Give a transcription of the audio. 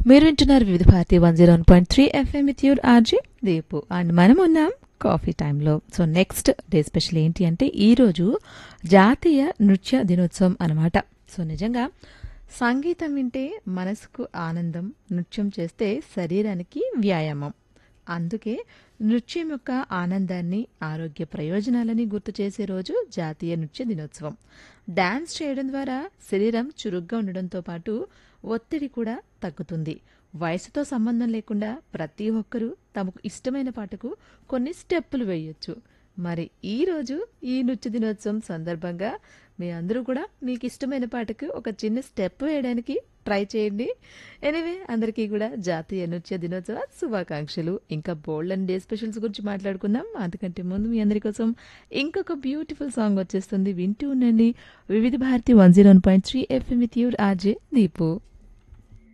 మీరు వింటున్నారు Vividha Bharati one zero one point three FM with your RJ Deepu and మనం ఉన్నాం కాఫీ టైంలో సో నెక్స్ట్ డే స్పెషల్ ఏంటి అంటే ఈరోజు జాతీయ నృత్య దినోత్సవం అనమాట సో నిజంగా సంగీతం వింటే మనసుకు ఆనందం నృత్యం చేస్తే శరీరానికి వ్యాయామం అందుకే నృత్యం యొక్క ఆనందాన్ని ఆరోగ్య ప్రయోజనాలని గుర్తు చేసే రోజు జాతీయ నృత్య దినోత్సవం డాన్స్ చేయడం ద్వారా శరీరం చురుగ్గా ఉండడంతో పాటు ఒత్తిడి కూడా తగ్గుతుంది వయసుతో సంబంధం లేకుండా ప్రతి ఒక్కరూ తమకు ఇష్టమైన పాటకు కొన్ని స్టెప్పులు వేయొచ్చు మరి ఈరోజు ఈ నృత్య దినోత్సవం సందర్భంగా మీ అందరూ కూడా మీకు ఇష్టమైన పాటకు ఒక చిన్న స్టెప్ వేయడానికి ట్రై చేయండి ఎనివే అందరికీ కూడా జాతీయ నృత్య దినోత్సవ శుభాకాంక్షలు ఇంకా బోల్డ్ అండ్ డే స్పెషల్స్ గురించి మాట్లాడుకుందాం అంతకంటే ముందు మీ అందరి కోసం ఇంకొక బ్యూటిఫుల్ సాంగ్ వచ్చేస్తుంది వింటూ ఉండండి Vividha Bharati one zero one point three FM with your RJ Deepu